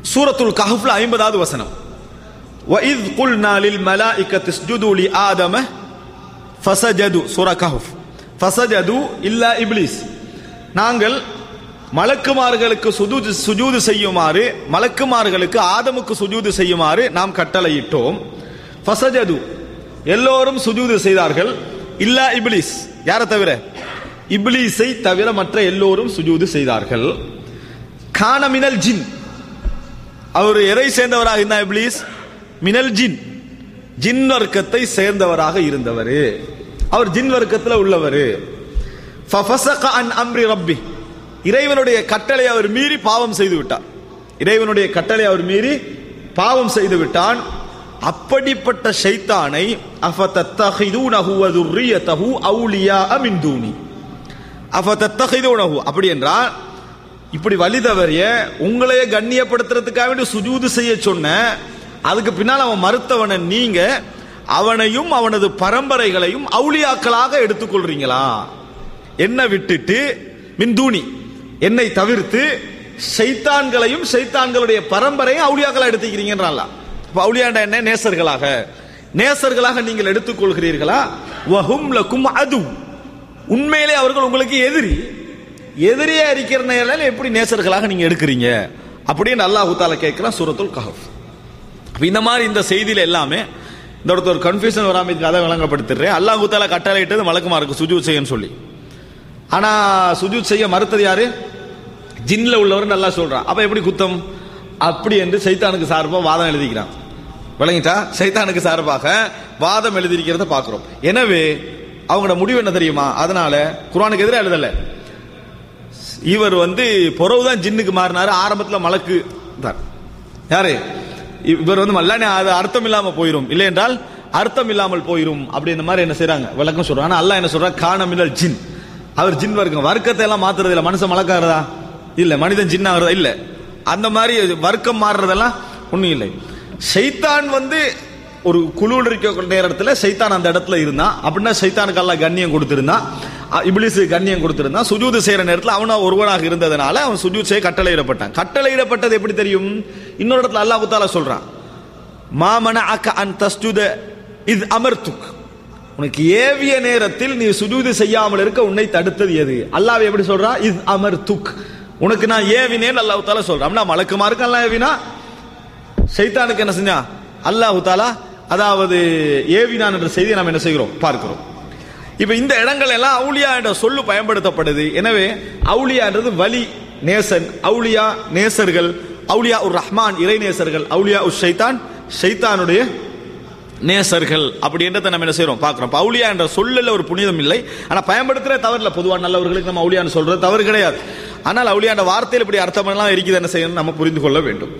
சூரத்துல் கஹஃப்ல ஐம்பதாவது வசனம் وَإِذْ قُلْنَا لِلْمَلَائِكَةِ اسْجُدُوا لِآدَمَ فَسَجَدُوا சூரா கஹஃப் فَسَجَدُوا إِلَّا إِبْلِيسَ நாங்கள் மலக்குமார்களுக்கு சுஜூது சுஜூது செய்யுமாறு மலக்குமார்களுக்கு ஆதமுக்கு சுஜூது செய்யுமாறு நாம் கட்டளையிட்டோம் ஃபசஜது எல்லோரும் சுஜூது செய்தார்கள் இல்லா இப்லீஸ் யாரை தவிர இப்லீஸை தவிர மற்ற எல்லோரும் சுஜூது செய்தார்கள் கான மினல் ஜின் அவர் எதை சேர்ந்தவராக இருந்தா இப்லீஸ் மினல் ஜின் ஜின் வர்க்கத்தை சேர்ந்தவராக இருந்தவர் அவர் ஜின் வர்க்கத்தில் உள்ளவர் ஃபஃபஸக அன் அம்ரி ரப்பி இறைவனுடைய கட்டளை அவர் மீறி பாவம் செய்து விட்டார் இறைவனுடைய கட்டளை அவர் மீறி பாவம் செய்து விட்டான் அப்படிப்பட்ட ஷைத்தானை அஃபதத்தஹிதூனஹு வ துர்ரியதஹு அவுலியா மின் தூனி அஃபதத்தஹிதூனஹு அப்படி என்றால் இப்படி வழி தவறிய உங்களையே கண்ணியப்படுத்துறதுக்காக வேண்டி சுஜூது செய்ய சொன்ன அதுக்கு பின்னால் அவன் மறுத்தவனை நீங்க அவனையும் அவனது பரம்பரைகளையும் அவுளியாக்களாக எடுத்துக்கொள்றீங்களா என்ன விட்டுட்டு மின்தூணி என்னை தவிர்த்து சைத்தான்களையும் சைத்தான்களுடைய பரம்பரையும் அவுளியாக்களா எடுத்துக்கிறீங்கன்றால அப்ப அவுளியாண்ட என்ன நேசர்களாக நேசர்களாக நீங்கள் எடுத்துக்கொள்கிறீர்களா வஹும் லக்கும் அது உண்மையிலே அவர்கள் உங்களுக்கு எதிரி எதிரியா இருக்கிற நேரம் எப்படி நேசர்களாக நீங்க எடுக்கிறீங்க அப்படின்னு அல்லாஹ் தால கேட்கிறான் சூரத்துல் கஹஃப் அப்ப இந்த மாதிரி இந்த செய்தியில எல்லாமே இந்த இடத்துல ஒரு கன்ஃபியூஷன் வராம இதுக்கு அதை விளங்கப்படுத்துறேன் அல்லாஹ் தால கட்டளை இட்டது மலக்குமா இருக்கு சுஜூத் செய்யன்னு சொல்லி ஆனா சுஜூத் செய்ய மறுத்தது யாரு ஜின்ல உள்ளவர் நல்லா சொல்றான் அப்ப எப்படி குத்தம் அப்படி என்று சைத்தானுக்கு சார்பாக வாதம் எழுதிக்கிறான் விளங்கிட்டா சைத்தானுக்கு சார்பாக வாதம் எழுதியிருக்கிறத பார்க்கிறோம் எனவே அவங்களோட முடிவு என்ன தெரியுமா அதனால குர்ஆனுக்கு எதிராக எழுதல இவர் வந்து பொறவுதான் ஜின்னுக்கு மாறினாரு ஆரம்பத்துல மலக்கு தான் யாரு இவர் வந்து மல்லானே அது அர்த்தம் இல்லாம போயிரும் இல்லை என்றால் அர்த்தம் இல்லாமல் போயிரும் அப்படி இந்த மாதிரி என்ன செய்றாங்க விளக்கம் சொல்றாங்க ஆனா அல்லாஹ் என்ன சொல்றா காணமில்லல் ஜின் அவர் ஜின் வர்க்கம் வர்க்கத்தை எல்லாம் மாத்துறது இல்ல மனுஷன் மலக்காகிறதா இல்ல மனிதன் ஜின் ஆகிறதா இல்ல அந்த மாதிரி வர்க்கம் மாறுறதெல்லாம் ஒண்ணும் இல்லை ஷைத்தான் வந்து ஒரு குழுவில் இருக்க நேரத்தில் சைத்தான் அந்த இடத்துல இருந்தான் அப்படின்னா சைத்தானுக்கு எல்லாம் கண்ணியம் கொடுத்திருந்தான் அ- இப்லீஸுக்கு கண்ணியம் கொடுத்திருந்தான் சுஜூது செய்யற நேரத்தில் அவனா ஒருவனாக இருந்ததுனால அவன் சுஜூத் செய்ய கட்டளையிடப்பட்டான் கட்டளையிடப்பட்டது எப்படி தெரியும் இன்னொரு இடத்துல அல்லாஹ் தாலா சொல்றான் மாமன அக்க அன் தஸ்ஜுத இது அமர்த்துக் உனக்கு ஏவிய நேரத்தில் நீ சுஜூது செய்யாமல் இருக்க உன்னை தடுத்தது எது அல்லாஹ் எப்படி சொல்றா இது அமர்த்துக் உனக்கு நான் ஏவினேன் அல்லாஹ் தாலா சொல்றான் அப்படின்னா மலக்குமாருக்கு அல்லாஹ் ஏவினா சைத்தானுக்கு என்ன செஞ்சான் அல்லாஹு தாலா அதாவது ஏவினான் என்ற செய்தியை நாம் என்ன செய்கிறோம் பார்க்கிறோம் இப்ப இந்த இடங்கள் எல்லாம் அவுலியா என்ற சொல்லு பயன்படுத்தப்படுது எனவே அவுலியான்றது வலி நேசன் அவுலியா நேசர்கள் அவுலியா உர் ரஹ்மான் இறை நேசர்கள் அவுலியா உர் ஷைத்தான் ஷைத்தானுடைய நேசர்கள் அப்படின்றத நம்ம என்ன செய்றோம் பார்க்கிறோம் அப்ப அவுலியா என்ற சொல்லுல ஒரு புனிதம் இல்லை ஆனா பயன்படுத்துற தவறுல பொதுவாக நல்லவர்களுக்கு நம்ம அவுலியான்னு சொல்றது தவறு கிடையாது ஆனால் அவுலியாண்ட வார்த்தையில் இப்படி அர்த்தம் எல்லாம் இருக்குது என்ன செய்யணும் நம்ம புரிந்து கொள்ள வேண்டும்